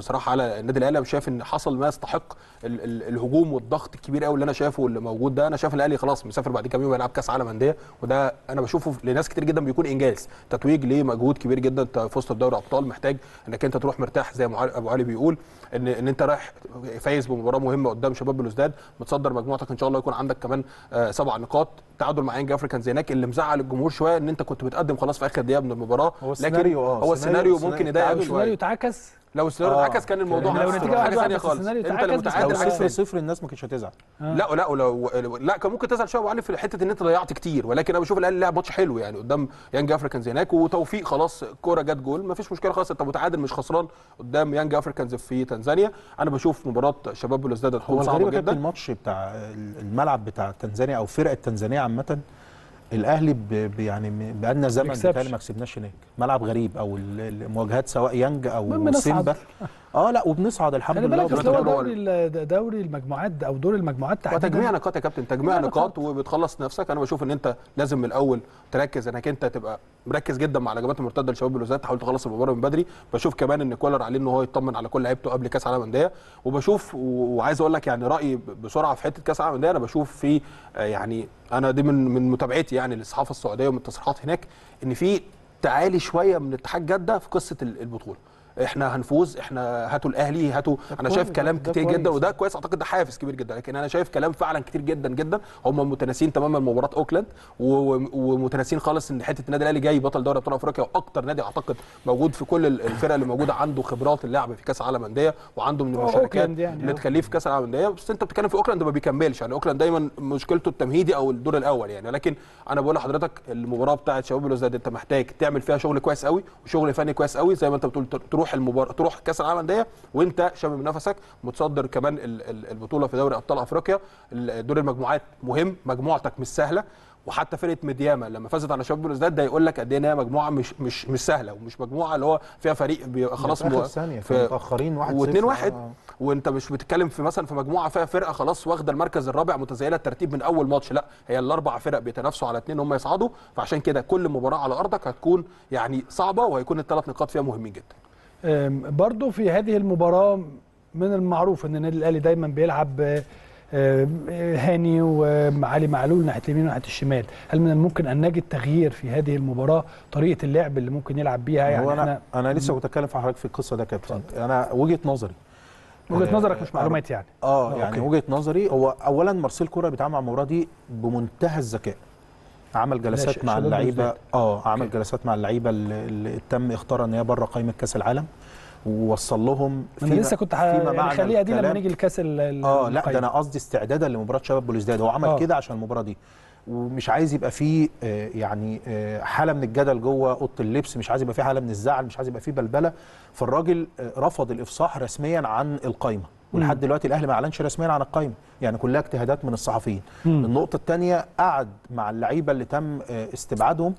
على النادي الاهلي انا شايف ان حصل ما يستحق ال ال الهجوم والضغط الكبير قوي اللي انا شايفه واللي موجود ده انا شايف الاهلي خلاص مسافر بعد كام يوم يلعب كاس عالم انديه وده انا بشوفه لناس كتير جدا بيكون انجاز تتويج ليه مجهود كبير جدا انت فزت بدوري ابطال محتاج انك انت تروح مرتاح زي ما علي- ابو علي بيقول ان ان انت رايح فايز بمباراه مهمه قدام شباب بلوزداد متصدر مجموعتك ان شاء الله يكون عندك كمان آه، سبع نقاط تعادل مع يانج افريكان زيناك اللي مزعل الجمهور شويه ان انت كنت متقدم خلاص في اخر دقيقه من المباراه هو السيناريو اه هو السيناريو السيناريو- ممكن يضايق التعادل قوي السيناريو شويه اتعكس لو السيناريو آه. اتعكس كان الموضوع لو هيحصل النتيجة حاجه واحد ثانيه واحد بس خالص السيناريو انت اللي اتعكس، بس متعادل لو حاجه صفر ثانيه صفر الناس ما كانتش هتزعل لا لا ولو لا كان ممكن تزعل شويه ابو علي في حته ان انت ضيعت كتير ولكن انا بشوف الاهلي لعب ماتش حلو يعني قدام يانج افريكانز هناك وتوفيق خلاص الكوره جت جول ما فيش مشكله خلاص انت متعادل مش خسران قدام يانج افريكانز في تنزانيا انا بشوف مباراه شباب بلوزداد هو هتكون الغريبه صعبه كابتن جدا الماتش بتاع الملعب بتاع تنزانيا او فرقه تنزانيا عامه الاهلي ب- ب- يعني م- بقالنا زمن بيكسبش. بتاعي ما كسبناش هناك ملعب غريب او ال- المواجهات سواء يانج او بنصعد. سيمبا اه لا وبنصعد الحمد خلي لله بالك اصل هو وبنتكلم هو دوري ال- دوري المجموعات ده او دور المجموعات وتجميع تحديدا نقاط يا كابتن تجميع تجميع نقاط نقاط. وبتخلص نفسك انا بشوف ان انت لازم من الاول تركز انك انت تبقى مركز جدا مع الهجمات المرتده لشباب بلوزداد تحاول تخلص المباراه من بدري بشوف كمان ان كولر عليه ان هو يطمن على كل لعيبته قبل كاس العالم للانديه وبشوف و- وعايز اقول لك يعني رايي ب- بسرعه في حته كاس العالم للانديه انا بشوف في آه، يعني انا دي من من متابعتي يعني للصحافه السعوديه ومن التصريحات هناك ان في تعالي شويه من اتحاد جده في قصه ال- البطوله احنا هنفوز احنا هاتوا الاهلي هاتوا انا شايف كويس، كلام ده كتير كويس. جدا وده كويس اعتقد ده حافز كبير جدا لكن انا شايف كلام فعلا كتير جدا جدا هم متناسين تماما مباراه اوكلاند و- و- ومتناسين خالص ان حته النادي الاهلي جاي بطل دوري ابطال افريقيا واكتر نادي اعتقد موجود في كل ال- الفرق اللي موجوده عنده خبرات اللعب في كاس العالم انديه وعنده من هو المشاركات أوكلاند يعني. اللي تخليه في كاس العالم للانديه بس انت بتتكلم في اوكلاند ما بيكملش يعني اوكلاند دايما مشكلته التمهيدي او الدور الاول يعني لكن انا بقول لحضرتك المباراه بتاعه شباب بلوزداد انت محتاج تعمل فيها شغل كويس قوي وشغل فني كويس قوي زي ما انت بتقول تروح المباراه تروح كاس العالم للانديه وانت شامم نفسك متصدر كمان ال- ال- البطوله في دوري ابطال افريقيا ال- دور المجموعات مهم مجموعتك مش سهله وحتى فرقه ميدياما لما فازت على شباب بلوزداد ده يقول لك قد ايه ان هي مجموعه مش مش مش سهله ومش مجموعه اللي هو فيها فريق بيبقى خلاص في مو- اخر ثانيه في- متاخرين 1 واثنين واحد وانت مش بتتكلم في مثلا في مجموعه فيها فرقه خلاص واخده المركز الرابع متزايله الترتيب من اول ماتش لا هي الاربع فرق بيتنافسوا على اثنين هم يصعدوا فعشان كده كل مباراه على ارضك هتكون يعني صعبه وهيكون الثلاث نقاط فيها مهمين جدا أم، برضو في هذه المباراة من المعروف ان النادي الاهلي دايما بيلعب آه، آه، هاني وعلي معلول ناحيه اليمين وناحيه الشمال، هل من الممكن ان نجد تغيير في هذه المباراة طريقة اللعب اللي ممكن يلعب بيها هو يعني انا احنا انا لسه كنت اتكلم في حضرتك في القصه ده كابتن انا وجهه نظري وجهة آه، نظرك مش معلومات يعني اه آه، يعني أوكي. وجهه نظري هو اولا مارسيل كوره بيتعامل مع المباراه دي بمنتهى الذكاء عمل جلسات ش- مع شباب اللعيبه بلوزداد. اه عمل أوكي. جلسات مع اللعيبه اللي, اللي تم اختارها ان هي بره قائمه كاس العالم ووصل لهم انا لسه كنت ح- يعني معنى خليها دي لما الكلام- نيجي الكاس ال- ال- اه لا ده القايم. انا قصدي استعدادا لمباراه شباب بلوزداد هو عمل آه. كده عشان المباراه دي ومش عايز يبقى فيه آه، يعني آه، حاله من الجدل جوه اوضه اللبس مش عايز يبقى فيه حاله من الزعل مش عايز يبقى فيه بلبله فالراجل آه، رفض الافصاح رسميا عن القايمه ولحد دلوقتي الاهلي ما اعلنش رسميا عن القايمه يعني كلها اجتهادات من الصحفيين مم. النقطه الثانيه قعد مع اللعيبه اللي تم آه، استبعادهم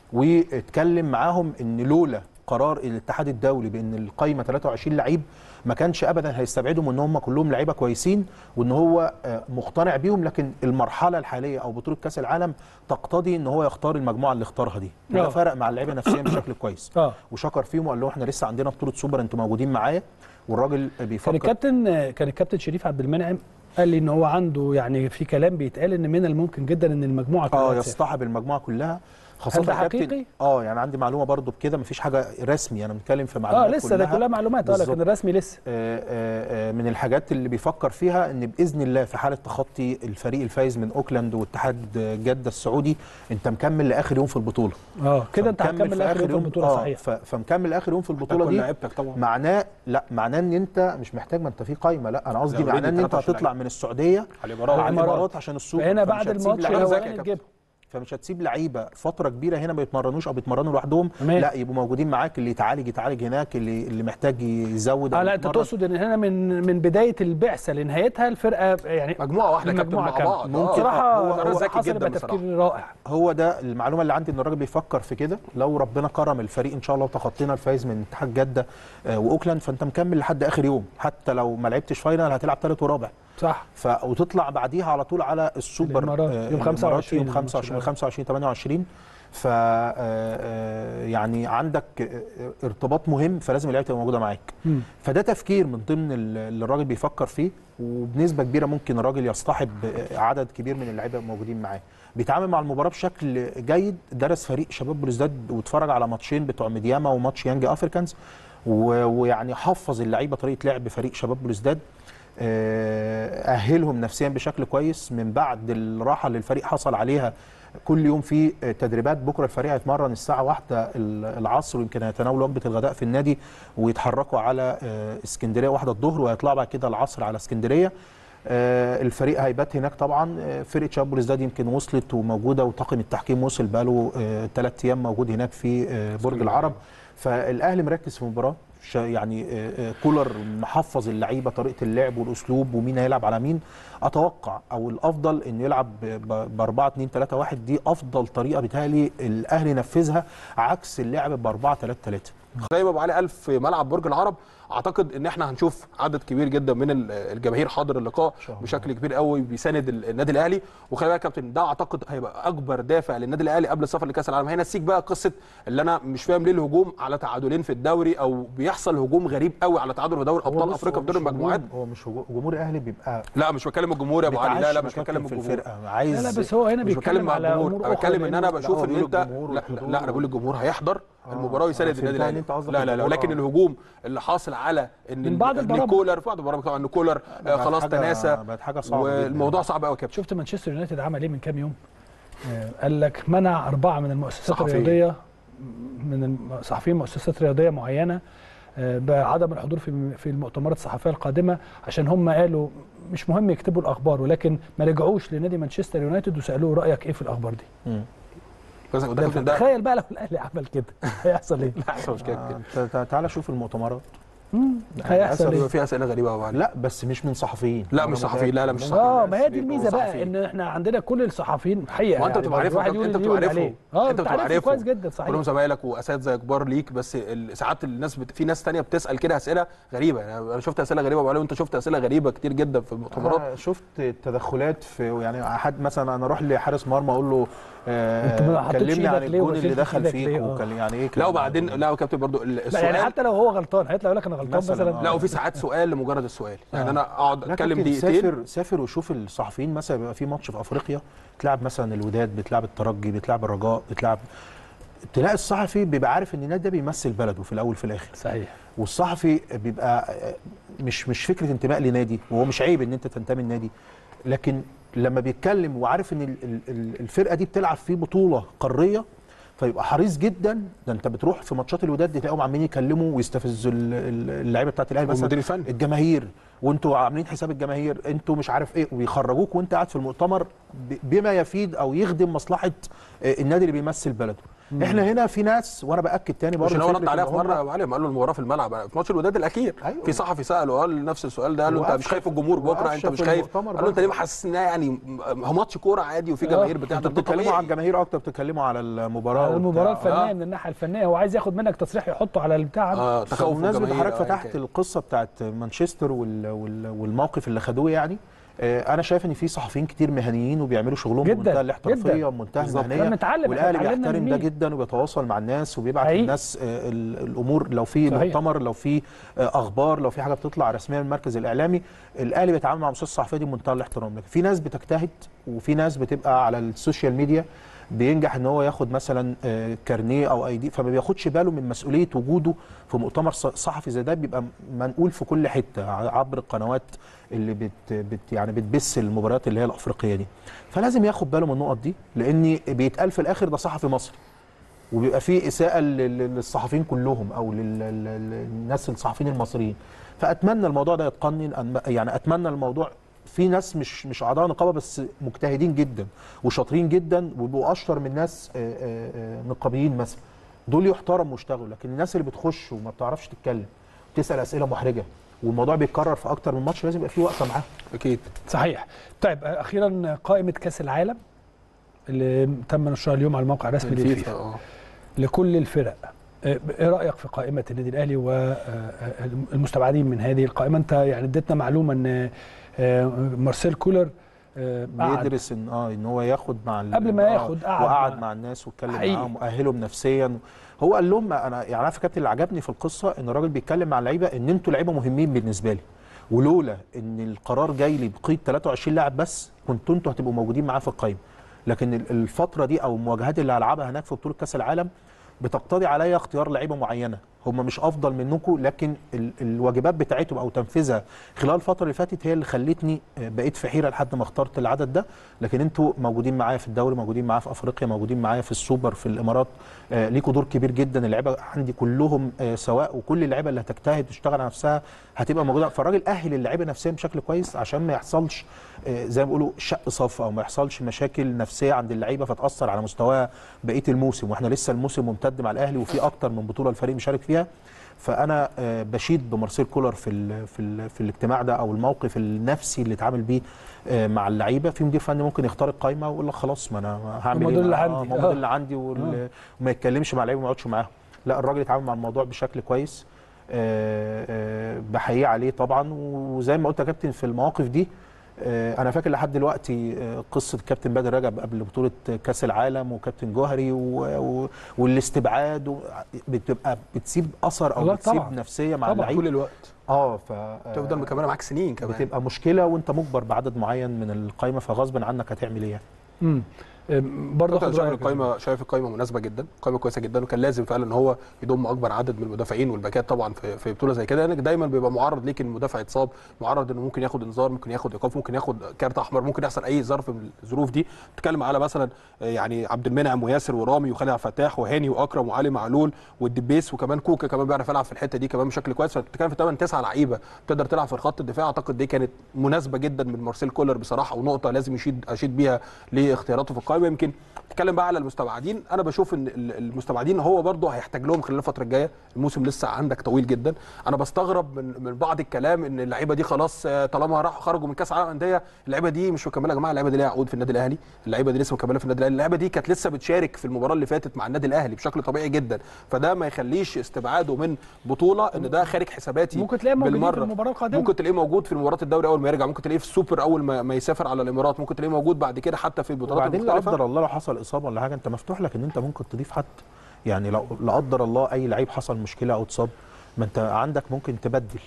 واتكلم معاهم ان لولا قرار الاتحاد الدولي بان القايمه 23 لعيب ما كانش ابدا هيستبعدهم ان هم كلهم لعيبه كويسين وان هو آه، مقتنع بيهم لكن المرحله الحاليه او بطوله كاس العالم تقتضي ان هو يختار المجموعه اللي اختارها دي وده آه. فرق مع اللعيبه نفسيا بشكل كويس اه وشكر فيهم وقال له احنا لسه عندنا بطوله سوبر انتوا موجودين معايا والراجل كان بيفكر الكابتن كان الكابتن شريف عبد المنعم قال لي ان هو عنده يعني في كلام بيتقال ان من الممكن جدا ان المجموعه اه كلها تسافر. يصطحب المجموعه كلها خاصه هل ده يا كابتن- حقيقي؟ اه يعني عندي معلومه برضو بكده مفيش حاجه رسمي انا بنتكلم في معلومات اه لسه ده كلها معلومات اه لكن بالظبط. الرسمي لسه آه، آه، آه، من الحاجات اللي بيفكر فيها ان باذن الله في حاله تخطي الفريق الفايز من اوكلاند واتحاد جده السعودي انت مكمل لاخر يوم في البطوله اه كده انت فمكمل هتكمل اخر يوم في البطوله آه، صحيح ف- فمكمل اخر يوم في البطوله كل دي لعيبتك طبعا معناه لا معناه ان انت مش محتاج ما انت في قايمه لا انا قصدي لا، معناه ان already انت 23 هتطلع من السعوديه على الامارات على الإمارات. الامارات عشان السوبر فهنا فمش بعد هتسيب الماتش لعيبة- لعيبة ذكية يا الاولاني كابتن. تجيبهم فمش هتسيب لعيبه فتره كبيره هنا ما بيتمرنوش او بيتمرنوا لوحدهم تمام. لا يبقوا موجودين معاك اللي يتعالج يتعالج هناك اللي اللي محتاج يزود أو اه لا انت يتمرن. تقصد ان هنا من من بدايه البعثه لنهايتها الفرقه يعني مجموعه واحده يا كابتن المجموعة مع كاملة. بعض ممكن. آه. بصراحه هو- قرار هو ذكي حصل جدا يبقى تفكير رائع هو ده المعلومه اللي عندي ان الراجل بيفكر في كده لو ربنا كرم الفريق ان شاء الله وتخطينا الفايز من اتحاد جده آه، واوكلاند فانت مكمل لحد اخر يوم حتى لو ما لعبتش فاينل هتلعب ثالث ورابع صح ف وتطلع بعديها على طول على السوبر الإمارات. آه، يوم الإمارات 25 يوم 25 الماتش 25 28 ف آه، يعني عندك آه، ارتباط مهم فلازم اللعيبه تبقى موجوده معاك مم. فده تفكير من ضمن ال- اللي الراجل بيفكر فيه وبنسبه كبيره ممكن الراجل يصطحب عدد كبير من اللعيبه موجودين معاه بيتعامل مع المباراه بشكل جيد درس فريق شباب بلوزداد واتفرج على ماتشين بتوع ميدياما وماتش يانج افريكانز و- ويعني حفظ اللعيبه طريقه لعب فريق شباب بلوزداد آه، اهلهم نفسيا بشكل كويس من بعد الراحه اللي الفريق حصل عليها كل يوم في تدريبات بكره الفريق هيتمرن الساعه واحدة العصر ويمكن هيتناولوا وجبه الغداء في النادي ويتحركوا على آه، اسكندريه واحدة الظهر وهيطلعوا بعد كده العصر على اسكندريه آه، الفريق هيبات هناك طبعا آه، فرقه شباب بلوزداد يمكن وصلت وموجوده وطاقم التحكيم وصل بقاله ثلاث ايام موجود هناك في آه، برج العرب فالاهلي مركز في المباراه شا- يعني آه، آه، كولر محفظ اللعيبه طريقه اللعب والاسلوب ومين هيلعب على مين اتوقع او الافضل انه يلعب ب 4 2 3 1 دي افضل طريقه بتهيألي الاهلي نفذها عكس اللعب ب 4 3 3 زي ما ابو علي قال في ملعب برج العرب اعتقد ان احنا هنشوف عدد كبير جدا من ال- الجماهير حاضر اللقاء شاء الله. بشكل كبير قوي بيساند ال- النادي الاهلي وخلي بالك يا كابتن ده اعتقد هيبقى اكبر دافع للنادي الاهلي قبل السفر لكاس العالم هينسيك بقى قصه اللي انا مش فاهم ليه الهجوم على تعادلين في الدوري او بيحصل هجوم غريب قوي على تعادل في دوري ابطال افريقيا في دور المجموعات هو مش هجوم- جمهور الاهلي بيبقى لا مش بتكلم الجمهور يا ابو علي لا لا بيتعشم مش يا بتكلم كابتن في الجمهور الفرقه عايز لا لا بس هو هنا مش بتكلم بيتكلم مع على الجمهور امور انا اخرى بتكلم ان انا لأنه- بشوف هو ان بيقول انت الجمهور لا, والحضور. لا انا بقول الجمهور هيحضر المباراه ويساند أنا النادي فهمتها إن الاهلي أنت قصدك لا لا لا الجمهور، ولكن آه. الهجوم اللي حاصل على ان من بعض إن البرامج. كولر في بعض البرامج طبعا ان كولر آه، بقت خلاص حاجة- تناسى بقت حاجة صعبة جداً. والموضوع صعب قوي يا كابتن شفت مانشستر يونايتد عمل ايه من كام يوم آه، قال لك منع اربعه من المؤسسات صحفيين. الرياضيه من صحفيين مؤسسات رياضيه معينه آه، بعدم الحضور في في المؤتمرات الصحفيه القادمه عشان هم قالوا مش مهم يكتبوا الاخبار ولكن ما رجعوش لنادي مانشستر يونايتد وسالوه رايك ايه في الاخبار دي مم. بس ده كابتن ده تخيل بقى لو الاهلي عمل كده هيحصل ايه لا مش كده كده. آه، تع- تعالى شوف المؤتمرات مم، هيحصل للأسف ايه بيبقى في اسئله غريبه قوي عليك لا بس مش من صحفيين لا أنا مش صحفيين لا لا مش متأكد. صحفيين اه ما هي دي بيبقوا الميزه بقى صحفيين. ان احنا عندنا كل الصحفيين حقيقه ما انت يعني بتبقى عارفهم الواحد كابتن، يقول انت اللي بتبقى يقول عارفهم عليه. اه انت بتبقى عارفهم عارفهم كويس جدا صحيح كلهم زمايلك واساتذه كبار ليك بس ال- ساعات الناس بت... في ناس تانية بتسال كده اسئله غريبه يعني انا شفت اسئله غريبه وعلي وانت شفت اسئله غريبه كتير جدا في المؤتمرات انا شفت تدخلات في يعني حد مثلا انا اروح لحارس مرمى اقول له انت ما آه حطيتش كلمني عن ايدك ليه الجون وما اللي شلتش دخل ايدك فيك ليه؟ آه. وكان يعني ايه لا كلام وبعدين عن- لا يا كابتن برضو ال- لا السؤال يعني حتى لو هو غلطان هيطلع يقول لك انا غلطان مثلاً، مثلا آه. لا وفي ساعات سؤال لمجرد السؤال يعني آه. انا اقعد لا اتكلم كابتن دقيقتين سافر سافر وشوف الصحفيين مثلا بيبقى في ماتش في افريقيا تلعب مثلا الوداد بتلعب الترجي بتلعب الرجاء بتلعب تلاقي الصحفي بيبقى عارف ان النادي ده بيمثل بلده في الاول في الاخر صحيح والصحفي بيبقى مش مش فكره انتماء لنادي وهو مش عيب ان انت تنتمي لنادي لكن لما بيتكلم وعارف ان ال- ال- ال- الفرقه دي بتلعب في بطوله قاريه فيبقى حريص جدا ده انت بتروح في ماتشات الوداد دي تلاقيهم عمالين يكلموا ويستفزوا ال- ال- اللعيبه بتاعت الاهلي مثلا والمدير الفني. الجماهير وانتوا عاملين حساب الجماهير انتوا مش عارف ايه ويخرجوك وانت قاعد في المؤتمر ب- بما يفيد او يخدم مصلحه آه، النادي اللي بيمثل بلده احنا هنا في ناس وانا باكد تاني برضه عشان هو رد فكرة عليها إن في هم- مره يا ابو علي قال له المباراه في الملعب في ماتش الوداد الاخير أيوة. في صحفي ساله قال نفس السؤال ده قال له انت مش وقفشة- خايف الجمهور بكره انت وقفشة مش في خايف المؤتمر قال له انت ليه برضه. محسس انها يعني هو ماتش كوره عادي وفي جماهير بتحضر انتوا ده بتتكلموا طبيعي على الجماهير اكتر بتتكلموا على المباراه على المباراه وبتاع. الفنيه آه. من الناحيه الفنيه هو عايز ياخد منك تصريح يحطه على البتاع اه تخوف بمناسبه الجماهير حضرتك أو أيا فتحت كان. القصه بتاعت مانشستر وال... وال... والموقف اللي خدوه يعني آه، انا شايف ان في صحفيين كتير مهنيين وبيعملوا شغلهم جداً، بمنتهى الاحترافيه جداً. ومنتهى بالظبط. المهنيه احنا بنتعلم، والاهلي احنا اتعلمنا بيحترم من ده مين؟ جدا وبيتواصل مع الناس وبيبعت حقيقي. للناس آه، ال- الامور لو في صحيح. مؤتمر لو في آه، اخبار لو في حاجه بتطلع رسميا من المركز الاعلامي الاهلي بيتعامل مع مؤسسه الصحفيه دي بمنتهى الاحترام لكن في ناس بتجتهد وفي ناس بتبقى على السوشيال ميديا بينجح ان هو ياخد مثلا آه، كارنيه او اي دي فما بياخدش باله من مسؤوليه وجوده في مؤتمر ص- صحفي زي ده بيبقى منقول في كل حته ع- عبر القنوات اللي بت, بت يعني بتبث المباريات اللي هي الافريقيه دي فلازم ياخد باله من النقط دي لان بيتقال في الاخر ده صحفي مصري وبيبقى في اساءه لل- للصحفيين كلهم او لل- لل- للناس الصحفيين المصريين فاتمنى الموضوع ده يتقنن أن- يعني اتمنى الموضوع في ناس مش مش اعضاء نقابه بس مجتهدين جدا وشاطرين جدا وبيبقوا اشطر من ناس آه، آه، آه، نقابيين مثلا دول يحترموا ويشتغلوا لكن الناس اللي بتخش وما بتعرفش تتكلم تسال اسئله محرجه والموضوع بيتكرر في اكتر من ماتش لازم يبقى في وقفه معاهم اكيد صحيح طيب آه، اخيرا قائمه كاس العالم اللي تم نشرها اليوم على الموقع الرسمي الفيفا للفيفا اه لكل الفرق آه، ايه رايك في قائمه النادي الاهلي والمستبعدين من هذه القائمه انت يعني اديتنا معلومه ان آه، مارسيل كولر آه، قعد. بيدرس ان اه ان هو ياخد مع ال- قبل ما آه، ياخد قعد وقعد مع- مع الناس واتكلم حقيقي. معاهم واهلهم نفسيا هو قال لهم انا يعني عارف يا كابتن اللي عجبني في القصه ان الراجل بيتكلم مع اللعيبه ان انتوا لعيبه مهمين بالنسبه لي ولولا ان القرار جاي لي بقيد 23 لاعب بس كنتوا انتوا هتبقوا موجودين معاه في القائمه لكن ال- الفتره دي او المواجهات اللي هلعبها هناك في بطوله كاس العالم بتقتضي عليا اختيار لعيبه معينه هم مش افضل منكم لكن ال- الواجبات بتاعتهم او تنفيذها خلال الفتره اللي فاتت هي اللي خلتني آه، بقيت في حيره لحد ما اخترت العدد ده لكن انتوا موجودين معايا في الدوري موجودين معايا في افريقيا موجودين معايا في السوبر في الامارات آه، ليكوا دور كبير جدا اللعيبه عندي كلهم آه، سواء وكل اللعيبه اللي هتجتهد وتشتغل على نفسها هتبقى موجوده فالراجل اهل اللعيبه نفسيا بشكل كويس عشان ما يحصلش آه، زي ما بيقولوا شق صف او ما يحصلش مشاكل نفسيه عند اللعيبه فتاثر على مستواها بقيه الموسم واحنا لسه الموسم ممتد مع الاهلي وفي اكتر من بطوله الفريق مشارك فيها فانا آه، بشيد بمارسيل كولر في ال في ال في الاجتماع ده او الموقف النفسي اللي اتعامل بيه آه، مع اللعيبه في مدير فني ممكن يختار القايمه ويقول لك خلاص ما انا هعمل هم ايه دول اللي آه، عندي. هم آه. دول اللي عندي وال- وما يتكلمش مع اللعيبه وما يقعدش معاهم لا الراجل اتعامل مع الموضوع بشكل كويس آه، آه، بحييه عليه طبعا وزي ما قلت يا كابتن في المواقف دي آه، انا فاكر لحد دلوقتي آه، قصه كابتن بدر رجب قبل بطوله كاس العالم وكابتن جوهري و... و... والاستبعاد و... بتبقى بتسيب اثر او لا بتسيب طبعا. نفسيه مع طبعا. اللعيب طول الوقت اه ف تفضل مكمله معاك سنين كمان بتبقى مشكله وانت مجبر بعدد معين من القائمه فغصب عنك هتعمل ايه يعني. امم آم، برضه برضه آخد شايف رأيك. القائمه شايف القائمه مناسبه جدا قائمه كويسه جدا وكان لازم فعلا ان هو يضم اكبر عدد من المدافعين والباكات طبعا في في بطوله زي كده لانك دايما بيبقى معرض ليك ان المدافع يتصاب معرض انه ممكن ياخد انذار ممكن ياخد ايقاف ممكن ياخد كارت احمر ممكن يحصل اي ظرف من الظروف دي بتتكلم على مثلا آه، يعني عبد المنعم وياسر ورامي وخالد عبد الفتاح وهاني واكرم وعلي معلول والدبيس وكمان كوكا كمان بيعرف يلعب في الحته دي كمان بشكل كويس فبتتكلم في 8 9 لعيبه تقدر تلعب في خط الدفاع اعتقد دي كانت مناسبه جدا من مارسيل كولر بصراحه ونقطه لازم يشيد اشيد بيها لاختياراته في القائمه يمكن نتكلم بقى على المستبعدين انا بشوف ان ال- المستبعدين هو برضه هيحتاج لهم خلال الفتره الجايه الموسم لسه عندك طويل جدا انا بستغرب من من بعض الكلام ان اللعيبه دي خلاص آه، طالما راحوا خرجوا من كاس العالم للانديه اللعيبه دي مش مكمله يا جماعه اللعيبه دي ليها عقود في النادي الاهلي اللعيبه دي لسه مكمله في النادي الاهلي اللعيبه دي كانت لسه بتشارك في المباراه اللي فاتت مع النادي الاهلي بشكل طبيعي جدا فده ما يخليش استبعاده من بطوله ان ده خارج حساباتي ممكن تلاقيه موجودين في بالمرة. المباراة القادمة. ممكن تلاقيه موجود في مباراه الدوري اول ما يرجع ممكن تلاقيه في السوبر اول ما, ما يسافر على الامارات ممكن تلاقيه موجود بعد كده حتى في البطولات وبعدين لا المختلفه قدر الله لو حصل اصابه ولا حاجه انت مفتوح لك ان انت ممكن تضيف حد يعني لو لا قدر الله اي لعيب حصل مشكله او اتصاب ما انت عندك ممكن تبدل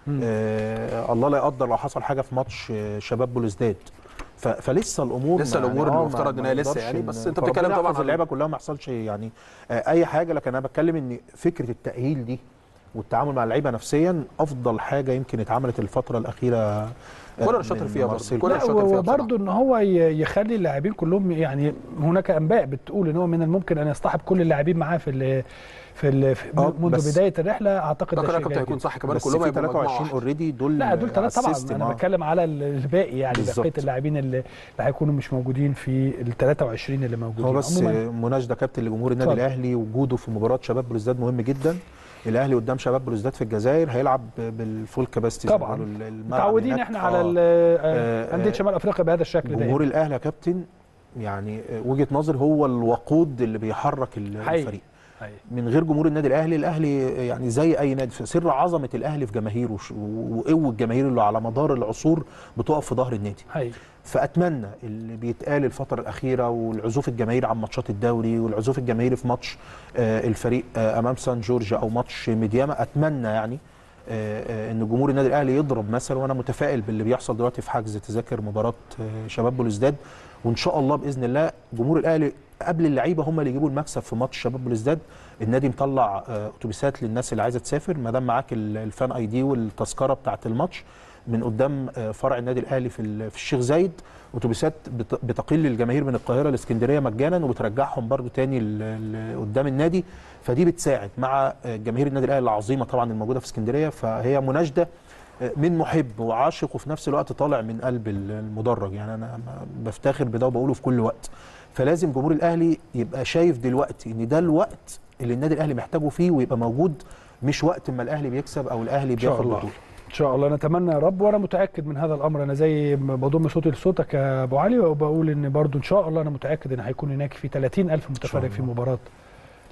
آه الله لا يقدر لو حصل حاجه في ماتش آه، شباب بلوزداد ف- فلسه الامور لسه ما- الأمور آه، ما- المفترض ما إن هي لسه نقدرش يعني، إن- بس أنت فربنا بتتكلم طبعاً يحفظ عن- اللعيبه كلها ما يحصلش يعني آه اي حاجه لكن انا بتكلم ان فكره التاهيل دي والتعامل مع اللعيبه نفسيا افضل حاجه يمكن اتعملت الفتره الاخيره آه، كولر شاطر من فيها برضه. مارسيل كولر لا شاطر فيها وبرضه ان هو ي- يخلي اللاعبين كلهم يعني هناك انباء بتقول ان هو من الممكن ان يصطحب كل اللاعبين معاه في ال في, ال في آه، منذ بس- بدايه الرحله اعتقد ده ده كده شيء كابتن جيد هيكون جدا. صح كمان بس كلهم في هيبقوا مجموعة 23 واحدة. اوريدي دول لا دول ثلاثه طبعا السيستم، انا آه. بتكلم على الباقي يعني بالظبط. بقيه اللاعبين اللي, اللي هيكونوا مش موجودين في ال 23 اللي موجودين هو بس عموماً مناشده كابتن لجمهور النادي اتفضل. الاهلي وجوده في مباراه شباب بلوزداد مهم جدا الاهلي قدام شباب بلوزداد في الجزائر هيلعب بالفول كاباستي زي ما طبعاً. بيقولوا. الملعب متعودين هناك، احنا آه، على ال- آه، انديه آه، شمال افريقيا بهذا الشكل ده جمهور الاهلي يا كابتن يعني آه، وجهه نظر هو الوقود اللي بيحرك ال- حقيقي. الفريق حقيقي. من غير جمهور النادي الاهلي الاهلي يعني زي اي نادي سر عظمه الاهلي في جماهيره وش- وقوه الجماهير اللي على مدار العصور بتقف في ظهر النادي حقيقي فاتمنى اللي بيتقال الفتره الاخيره والعزوف الجماهيري عن ماتشات الدوري والعزوف الجماهيري في ماتش آه، الفريق آه، امام سان جورج او ماتش ميدياما اتمنى يعني آه، آه، ان جمهور النادي الاهلي يضرب مثل وانا متفائل باللي بيحصل دلوقتي في حجز تذاكر مباراه آه، شباب بلوزداد وان شاء الله باذن الله جمهور الاهلي قبل اللعيبه هم اللي يجيبوا المكسب في ماتش شباب بلوزداد النادي مطلع آه، اتوبيسات للناس اللي عايزه تسافر ما دام معاك ال- الفان اي دي والتذكره بتاعه الماتش من قدام آه، فرع النادي الاهلي في ال- في الشيخ زايد اتوبيسات بت- بتقل الجماهير من القاهره لاسكندريه مجانا وبترجعهم برضو تاني ل- ل- قدام النادي فدي بتساعد مع آه، جماهير النادي الاهلي العظيمه طبعا الموجوده في اسكندريه فهي مناشده آه، من محب وعاشق وفي نفس الوقت طالع من قلب ال- المدرج يعني انا م- بفتخر بده وبقوله في كل وقت فلازم جمهور الاهلي يبقى شايف دلوقتي ان ده الوقت اللي النادي الاهلي محتاجه فيه ويبقى موجود مش وقت ما الاهلي بيكسب او الاهلي ان شاء بياخد الله بطوله ان شاء الله نتمنى يا رب وانا متاكد من هذا الامر انا زي ما بضم صوتي لصوتك يا ابو علي وبقول ان برضو ان شاء الله انا متاكد ان هيكون هناك في 30 الف متفرج في الله. مباراه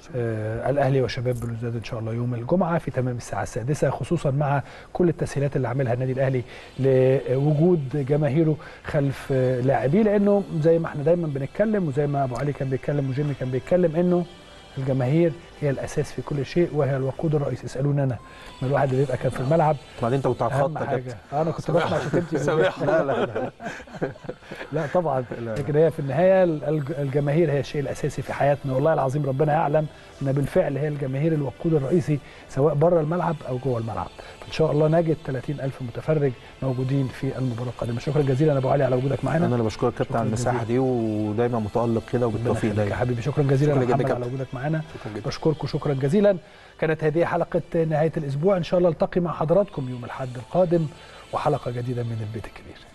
آه الاهلي وشباب بلوزداد ان شاء الله يوم الجمعه في تمام الساعه السادسه خصوصا مع كل التسهيلات اللي عاملها النادي الاهلي لوجود جماهيره خلف آه لاعبيه لانه زي ما احنا دايما بنتكلم وزي ما ابو علي كان بيتكلم وجيمي كان بيتكلم انه الجماهير هي الاساس في كل شيء وهي الوقود الرئيسي اسالوني انا من الواحد اللي بيبقى كان في الملعب بعدين انت كنت على الخط اهم يا كابتن حاجه انا كنت بسمع شتمتي سامحني. لا لا لا لا طبعا لا. لكن هي في النهايه الج- الجماهير هي الشيء الاساسي في حياتنا والله العظيم ربنا يعلم ان بالفعل هي الجماهير الوقود الرئيسي سواء بره الملعب او جوه الملعب فان شاء الله نجد 30 الف متفرج موجودين في المباراه القادمه شكرا جزيلا ابو علي على وجودك معانا انا اللي بشكرك يا كابتن شكراً على المساحه دي ودايما متالق كده ربنا وبالتوفيق يخليك يا دايما حبيبي شكرا جزيلا شكراً يا جداً محمد كابتن. على وجودك معانا شكرا جدا بشكركم شكرا جزيلا كانت هذه حلقه نهايه الاسبوع ان شاء الله التقي مع حضراتكم يوم الاحد القادم وحلقه جديده من البيت الكبير